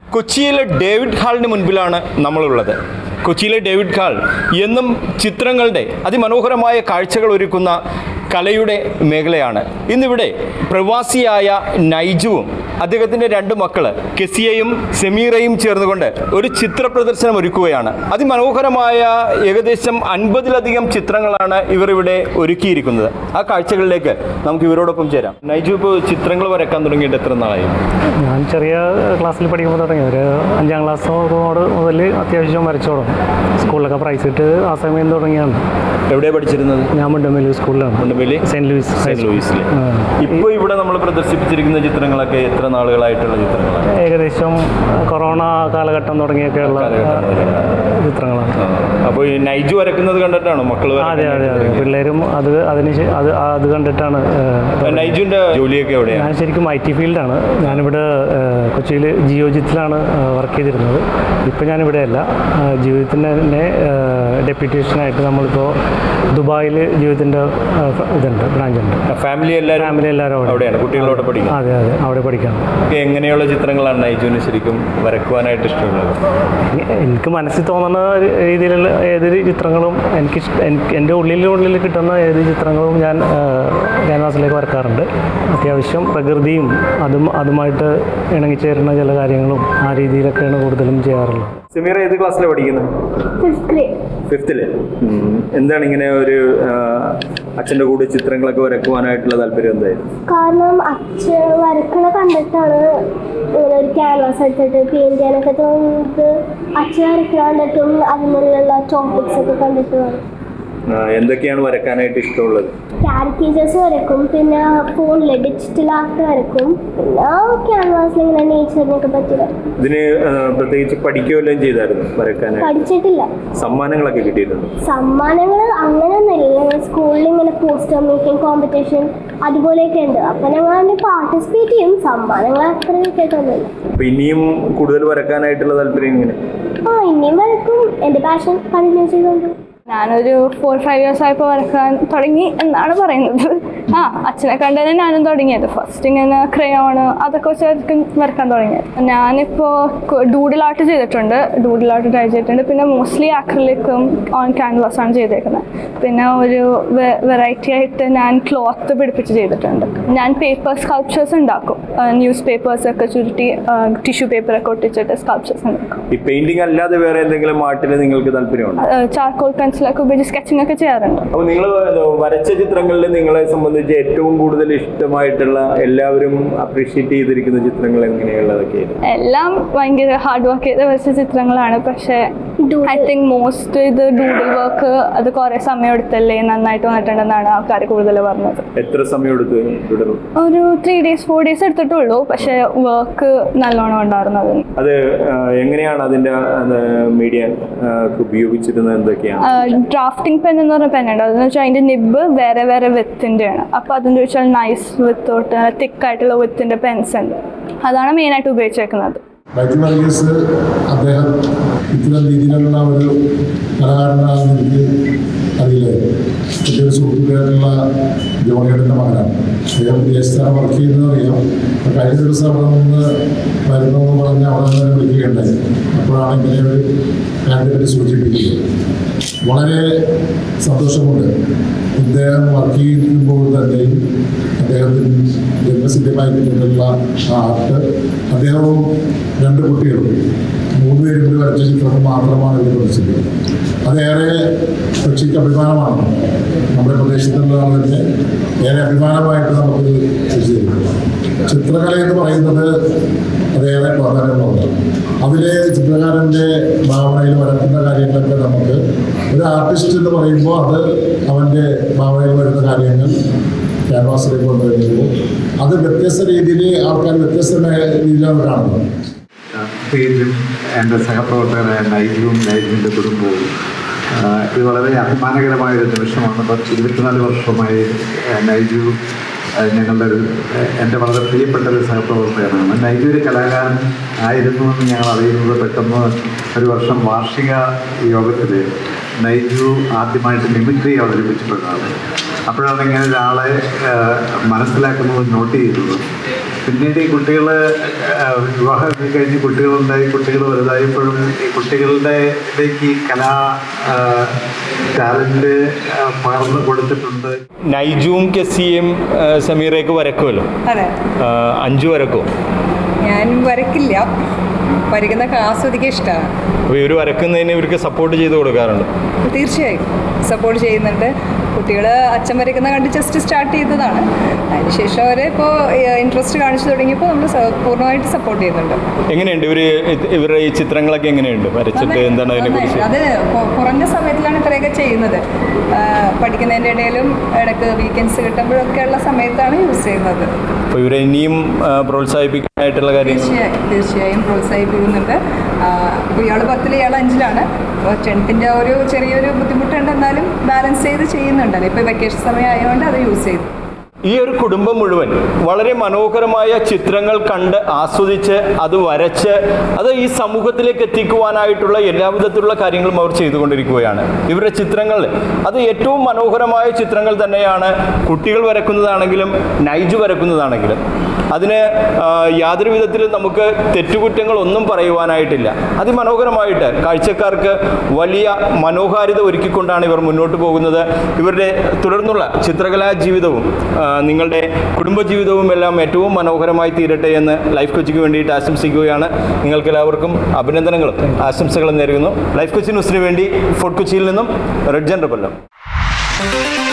കൊച്ചിയിലെ ഡേവിഡ് ഹാളിന് മുൻപിലാണ് നമ്മളുള്ളത് കൊച്ചിയിലെ ഡേവിഡ് ഹാൾ എന്നും ചിത്രങ്ങളുടെ അതിമനോഹരമായ കാഴ്ചകൾ ഒരുക്കുന്ന കലയുടെ മേഖലയാണ് ഇന്നിവിടെ പ്രവാസിയായ നൈജുവും അദ്ദേഹത്തിൻ്റെ രണ്ട് മക്കള് കെസിയയും സെമീറയും ചേർന്നുകൊണ്ട് ഒരു ചിത്ര പ്രദർശനം ഒരുക്കുകയാണ് അതിമനോഹരമായ ഏകദേശം അൻപതിലധികം ചിത്രങ്ങളാണ് ഇവർ ഇവിടെ ഒരുക്കിയിരിക്കുന്നത് ആ കാഴ്ചകളിലേക്ക് നമുക്ക് ഇവരോടൊപ്പം ചേരാം നൈജു ഇപ്പോൾ ചിത്രങ്ങൾ വരക്കാൻ തുടങ്ങിയിട്ട് എത്ര നാളായി ഞാൻ ചെറിയ ക്ലാസ്സിൽ പഠിക്കുമ്പോൾ തുടങ്ങി ഒരു അഞ്ചാം ക്ലാസ്സോട് മുതൽ അത്യാവശ്യം വരച്ചു തുടങ്ങും സ്കൂളിലൊക്കെ പ്രൈസ് ഇട്ട് ആ സമയം തുടങ്ങിയാണ് എവിടെയാണ് പഠിച്ചിരുന്നത് ഞാൻ മുണ്ടമല്ലൂർ സ്കൂളിലാണ് Mundampeli saint Louis high saint school. ലൂയിസിൽ ആ. ഇപ്പോൾ ഇവിടെ നമ്മൾ പ്രദർശിപ്പിച്ചിരിക്കുന്ന ചിത്രങ്ങളൊക്കെ എത്ര നാളുകളായിട്ടുള്ള ചിത്രങ്ങളാണ് ഏകദേശം കൊറോണ കാലഘട്ടം തുടങ്ങിയൊക്കെയുള്ള കാലഘട്ടം ചിത്രങ്ങളാണ് അപ്പോൾ ഈ നൈജു വരക്കുന്നത് കണ്ടിട്ടാണോ മക്കൾ അതെ അതെ അതെ പിള്ളേരും അത് അതിന് ശേ- അത് അത് കണ്ടിട്ടാണ് ഏഹ്, നൈജുവിന്റെ ജോലിയൊക്കെ എവിടെയാണ് ഞാൻ ശരിക്കും ഐ ടി ഫീൽഡാണ് ഞാനിവിടെ കൊച്ചിയിൽ ജിയോജിത്തിലാണ് വർക്ക് ചെയ്തിരുന്നത് ഇപ്പോൾ ഞാനിവിടെ അല്ല ജീവിതത്തിൻ്റെ തന്നെ ഡെപ്യൂട്ടേഷനായിട്ട് നമ്മളിപ്പോൾ ദുബായിൽ ജീവിതത്തിൻ്റെ ഇതുണ്ട് ബ്രാഞ്ച് ഉണ്ട് ഫാമിലി എല്ലാവരും ഫാമിലി എല്ലാവരും അവിടെ അവിടെയാണ് കുട്ടികളോട് പഠിക്കുന്നത് അതെ അതെ അവിടെ പഠിക്കണം എങ്ങനെയുള്ള ചിത്രങ്ങളാണ് നൈജുവിന് ശരിക്കും വരക്കുവാനായിട്ട് ഇഷ്ടമുള്ളത് എനിക്ക് മനസ്സിൽ തോന്നുന്ന രീതിയിലുള്ള ഏതൊരു ചിത്രങ്ങളും എനിക്ക് ഇഷ്ട- എനിക്ക് എൻ്റെ ഉള്ളിലുള്ളിൽ കിട്ടുന്ന ഏത് ചിത്രങ്ങളും ഞാൻ ക്യാൻവാസിലേക്ക് വരക്കാറുണ്ട് അത്യാവശ്യം പ്രകൃതിയും അതും അതുമായിട്ട് ഇണങ്ങിച്ചേരുന്ന ചില കാര്യങ്ങളും ആ രീതിയിലൊക്കെയാണ് കൂടുതലും ചെയ്യാറുള്ളത് സമീറ ഏത് ക്ലാസ്സിലാണ് പഠിക്കുന്നത് ഫിഫ്ത് ഗ്രേഡ് ഫിഫ്തില് എന്താണ് ഇങ്ങനെ ഒരു ആ, അച്ഛൻ്റെ കൂടെ ചിത്രങ്ങളൊക്കെ വരക്കുവാനായിട്ടുള്ള താല്പര്യം എന്തായിരുന്നു കാരണം അച്ഛൻ വരക്കണ കണ്ടിട്ടാണ് ഇങ്ങനെ ഒരു ക്യാൻവാസ് എടുത്തിട്ട് പെയിന്റ് ചെയ്യാനൊക്കെ തോന്നുന്നത് അച്ഛൻ വരക്കണ കണ്ടിട്ടും അതിനുള്ള ടോപ്പിക്സ് ഒക്കെ കണ്ടിട്ടുമാണ് ആ, എന്തൊക്കെയാണ് വരക്കാനായിട്ട് ഇഷ്ടമുള്ളത് കാരിക്കേച്ചേഴ്സ് വരക്കും പിന്നെ ഫോണിൽ ഡിജിറ്റൽ ആർട്ട് വരക്കും പിന്നെ ക്യാൻവാസിൽ ഇങ്ങനെ നേച്ചറിനൊക്കെ പറ്റി വരക്കും ഇതിന് ആ, പ്രത്യേകിച്ച് പഠിക്കുകയെല്ലാം ചെയ്തായിരുന്നു വരക്കാനായിട്ട് പഠിച്ചിട്ടില്ല സമ്മാനങ്ങളൊക്കെ കിട്ടിയിട്ടുണ്ട് സമ്മാനങ്ങൾ അങ്ങനെയൊന്നുമില്ല ഞങ്ങൾ സ്കൂളിൽ ഇങ്ങനെ പോസ്റ്റർ മേക്കിംഗ് കോമ്പറ്റീഷൻ അതുപോലെയൊക്കെ ഉണ്ട് അപ്പം ഞങ്ങൾ അതിന് പാർട്ടിസിപ്പേറ്റ് ചെയ്യും സമ്മാനങ്ങൾ അത്ര കിട്ടിയിട്ടൊന്നുമില്ല അപ്പൊ ഇനിയും കൂടുതൽ വരക്കാനായിട്ടുള്ള താല്പര്യം ഇങ്ങനെ ആ ഇനിയും വരക്കും എൻ്റെ പാഷൻ കണ്ടിന്യൂ ചെയ്തുകൊണ്ട് ഞാനൊരു ഫോർ ഫൈവ് ഇയേഴ്സ് ആയപ്പോൾ വരക്കാൻ തുടങ്ങി എന്നാണ് പറയുന്നത് ആ അച്ഛനെ കണ്ടതിന് ഞാനും തുടങ്ങിയത് ഫസ്റ്റ് ഇങ്ങനെ ക്രയോണ് അതൊക്കെ വെച്ച് വരക്കാൻ വരക്കാൻ തുടങ്ങിയത് ഞാനിപ്പോൾ ഡൂഡിൽ ആർട്ട് ചെയ്തിട്ടുണ്ട് ഡൂഡിൽ ആർട്ട് ട്രൈ ചെയ്തിട്ടുണ്ട് പിന്നെ മോസ്റ്റ്ലി ആക്രിലിക്കും ഓൺ ക്യാൻവാസ് ആണ് ചെയ്തേക്കുന്നത് പിന്നെ ഒരു വെറൈറ്റി ആയിട്ട് ഞാൻ ക്ലോത്ത് പിടിപ്പിച്ച് ചെയ്തിട്ടുണ്ട് ഞാൻ പേപ്പർ സ്കൾപ്ചേഴ്സ് ഉണ്ടാക്കും ന്യൂസ് പേപ്പേഴ്സ് ഒക്കെ ചുരുട്ടി ടിഷ്യൂ പേപ്പറൊക്കെ ഒട്ടിച്ചിട്ട് സ്കൾപ്ചേഴ്സ് ഉണ്ടാക്കും ഈ പെയിന്റിംഗ് അല്ലാതെ വേറെ എന്തെങ്കിലും ആർട്ടിൽ നിങ്ങൾക്ക് താല്പര്യമുണ്ടോ ചാർക്കോൾ പെൻസിലൊക്കെ ഉപയോഗിച്ച് സ്കെച്ചിങ് ഒക്കെ ചെയ്യാറുണ്ട് അപ്പോൾ നിങ്ങൾ വരച്ച ചിത്രങ്ങളിൽ നിങ്ങളെ സംബന്ധിച്ച് ഏറ്റവും കൂടുതൽ ഇഷ്ടമായിട്ടുള്ള എല്ലാവരും അപ്രീഷിയേറ്റ് ചെയ്തിരിക്കുന്ന ചിത്രങ്ങൾ എങ്ങനെയുള്ളതൊക്കെയായിരുന്നു എല്ലാം ഭയങ്കര ഹാർഡ് വർക്ക് ചെയ്ത് വരച്ച ചിത്രങ്ങളാണ് പക്ഷേ ഐ തിങ്ക് മോസ്റ്റ് ഇത് ഡൂഡിൽ വർക്ക് അത് കുറേ സമയം എടുത്തല്ലേ നന്നായിട്ട് വന്നിട്ടുണ്ടെന്നാണ് ആൾക്കാർ കൂടുതൽ പറഞ്ഞത് എത്ര സമയം എടുത്തു തുടരും ഒരു ത്രീ ഡേയ്സ് ഫോർ ഡേയ്സ് എടുത്തിട്ടുള്ളൂ പക്ഷേ വർക്ക് നല്ലോണം ഉണ്ടായിരുന്നു അതിന് അത് ആ, എങ്ങനെയാണ് അതിൻ്റെ മീഡിയ ഉപയോഗിച്ചിരുന്നത് എന്തൊക്കെയാണ് ഡ്രാഫ്റ്റിംഗ് പെൻ എന്ന് പറഞ്ഞ പെൻ ഉണ്ട് അതെന്ന് വെച്ചാൽ അതിൻ്റെ നിബ് വേറെ വേറെ വിത്തിൻ്റെയാണ് അപ്പോൾ അതെന്ന് വെച്ചാൽ നൈസ് വിത്ത് തൊട്ട് തിക്കായിട്ടുള്ള വിത്തിൻ്റെ പെൻസ് ഉണ്ട് അതാണ് മെയിനായിട്ട് ഉപയോഗിച്ചേക്കുന്നത് ബൈജു വർഗീസ് അദ്ദേഹം ഇത്തരം രീതിയിലുള്ള ഒരു കലാകാരനാണെന്ന് എനിക്ക് അറിയില്ല എൻ്റെ ഒരു സുഹൃത്തുക്കായിട്ടുള്ള ജോണിയുടെ മകനാണ് അദ്ദേഹം വിദേശത്താണ് വർക്ക് ചെയ്യുന്നത് അറിയാം അപ്പോൾ കഴിഞ്ഞ ദിവസം അവിടെ നിന്ന് വരുന്നു എന്ന് പറഞ്ഞ് അവിടെ നിന്ന് എന്നെ വിളിക്കുകയുണ്ടായി അപ്പോഴാണ് ഇങ്ങനെ ഒരു കാര്യത്തെ പറ്റി സൂചിപ്പിക്കുന്നത് വളരെ സന്തോഷമുണ്ട് ഇദ്ദേഹം വർക്ക് ചെയ്യുമ്പോൾ തന്നെയും അദ്ദേഹത്തിന് ജന്മസിദ്ധമായി കിട്ടിയിട്ടുള്ള ആ ആർട്ട് അദ്ദേഹവും രണ്ട് കുട്ടികളും മൂന്ന് പേരും കൂടി വരച്ച ചിത്രം മാത്രമാണ് ഇത് പഠിച്ചത് അതേറെ കക്ഷിക്ക് അഭിമാനമാണ് നമ്മുടെ പ്രദേശത്തുള്ള ആളുകളുടെ ഏറെ അഭിമാനമായിട്ട് നമുക്ക് ചെയ്തിട്ടുണ്ട് ചിത്രകല എന്ന് പറയുന്നത് അതേറെ പ്രാധാന്യമുള്ളതാണ് അതിലെ ചിത്രകാരൻ്റെ ഭാവനയിൽ വരക്കുന്ന കാര്യങ്ങളൊക്കെ നമുക്ക് ഒരു ആർട്ടിസ്റ്റ് എന്ന് പറയുമ്പോൾ അത് അവൻ്റെ ഭാവനയിൽ വരുന്ന കാര്യങ്ങൾ ക്യാൻവാസിലേക്ക് വന്നു കഴിയുമ്പോൾ അത് വ്യത്യസ്ത രീതിയിൽ ആൾക്കാർ വ്യത്യസ്തമായ രീതിയിലാണ് കാണുന്നത് പേജും എൻ്റെ സഹപ്രവർത്തകരായ നൈജുവും നൈജുവിൻ്റെ കുടുംബവും ആ, ഇത് വളരെ അഭിമാനകരമായ ഒരു നിമിഷമാണ് പത്ത് ഇരുപത്തിനാല് വർഷമായി ആ, നൈജു ആ, ഞങ്ങളുടെ ഒരു ആ, എൻ്റെ വളരെ പ്രിയപ്പെട്ട ഒരു സഹപ്രവർത്തകനാണ് നൈജു ഒരു കലാകാരൻ ആയിരുന്നു എന്ന് ഞങ്ങൾ അറിയുന്നത് പെട്ടെന്ന് ഒരു വർഷം വാർഷിക യോഗത്തിൽ നൈജു ആദ്യമായിട്ട് മിമിക്രി അവതരിപ്പിച്ചപ്പോഴാണ് അപ്പോഴാണ് ഇങ്ങനെ ഒരാളെ ആ, മനസ്സിലാക്കുന്നത് നോട്ട് ചെയ്തത് പിന്നീട് ഈ കുട്ടികൾ വിവാഹം കഴിഞ്ഞ് കുട്ടികളുണ്ടായി കുട്ടികൾ വലുതായപ്പോഴും ഈ കുട്ടികളുടെ ഇതിലേക്ക് ഈ കലാ ടാലൻറ്റ് പകർന്നു കൊടുത്തിട്ടുണ്ട് നൈജുവും കെസിയും ആ, സമീറയൊക്കെ വരക്കുമല്ലോ അതെ ആ, അഞ്ചു വരക്കും ഞാൻ വരക്കില്ല വരയ്ക്കുന്നതൊക്കെ ആസ്വദിക്കാൻ ഇഷ്ടമാണ് അപ്പോൾ ഇവർ വരക്കുന്നതിന് ഇവർക്ക് സപ്പോർട്ട് ചെയ്ത് കൊടുക്കാറുണ്ട് തീർച്ചയായും സപ്പോർട്ട് ചെയ്യുന്നുണ്ട് കുട്ടികൾ അച്ഛൻ വരയ്ക്കുന്ന കണ്ട് ജസ്റ്റ് സ്റ്റാർട്ട് ചെയ്തതാണ് അതിനുശേഷം അവർ ഇപ്പോൾ ഇൻട്രസ്റ്റ് കാണിച്ചു തുടങ്ങിയപ്പോൾ നമ്മൾ പൂർണ്ണമായിട്ട് സപ്പോർട്ട് ചെയ്യുന്നുണ്ട് എങ്ങനെയുണ്ട് ഇവർ ഇവരുടെ ഈ ചിത്രങ്ങളൊക്കെ എങ്ങനെയുണ്ട് വരച്ചിട്ട് എന്താണ് അതിനെക്കുറിച്ച് അത് കൊ- കുറഞ്ഞ സമയത്തിലാണ് ഇത്രയൊക്കെ ചെയ്യുന്നത് ആ, പഠിക്കുന്നതിൻ്റെ ഇടയിലും ഇടയ്ക്ക് വീക്കെൻഡ്സ് കിട്ടുമ്പോഴൊക്കെ ഉള്ള സമയത്താണ് യൂസ് ചെയ്യുന്നത് അപ്പോൾ ഇവരെ ഇനിയും ആ, പ്രോത്സാഹിപ്പിക്കാനായിട്ടുള്ള കാര്യങ്ങൾ തീർച്ചയായും തീർച്ചയായും പ്രോത്സാഹിപ്പിക്കുന്നുണ്ട് ഇപ്പോൾ ഇയാൾ പത്തിൽ ഇയാൾ അഞ്ചിലാണ് അപ്പോൾ ടെൻത്തിൻ്റെ ഒരു ചെറിയൊരു ബുദ്ധിമുട്ടുണ്ട് എന്നാലും ബാലൻസ് ചെയ്ത് ചെയ്യുന്നുണ്ടല്ലോ ഇപ്പോൾ വെക്കേഷൻ സമയം ആയതുകൊണ്ട് അത് യൂസ് ചെയ്തു ഈ ഒരു കുടുംബം മുഴുവൻ വളരെ മനോഹരമായ ചിത്രങ്ങൾ കണ്ട് ആസ്വദിച്ച് അത് വരച്ച് അത് ഈ സമൂഹത്തിലേക്ക് എത്തിക്കുവാനായിട്ടുള്ള എല്ലാവിധത്തിലുള്ള കാര്യങ്ങളും അവർ ചെയ്തുകൊണ്ടിരിക്കുകയാണ് ഇവരുടെ ചിത്രങ്ങൾ അത് ഏറ്റവും മനോഹരമായ ചിത്രങ്ങൾ തന്നെയാണ് കുട്ടികൾ വരക്കുന്നതാണെങ്കിലും നൈജു വരക്കുന്നതാണെങ്കിലും അതിന് ആ, യാതൊരു വിധത്തിലും നമുക്ക് തെറ്റുകുറ്റങ്ങൾ ഒന്നും പറയുവാനായിട്ടില്ല അതിമനോഹരമായിട്ട് കാഴ്ചക്കാർക്ക് വലിയ മനോഹാരിത ഒരുക്കിക്കൊണ്ടാണ് ഇവർ മുന്നോട്ട് പോകുന്നത് ഇവരുടെ തുടർന്നുള്ള ചിത്രകലാ ജീവിതവും ആ, നിങ്ങളുടെ കുടുംബജീവിതവും എല്ലാം ഏറ്റവും മനോഹരമായി തീരട്ടെ എന്ന് ലൈഫ് കൊച്ചിക്ക് വേണ്ടിയിട്ട് ആശംസിക്കുകയാണ് നിങ്ങൾക്ക് എല്ലാവർക്കും അഭിനന്ദനങ്ങളും ആശംസകളും നേരുന്നു ലൈഫ് കൊച്ചി ന്യൂസിന് വേണ്ടി ഫോർട്ട് കൊച്ചിയിൽ നിന്നും റെഡ് ജൻ റബല്ലം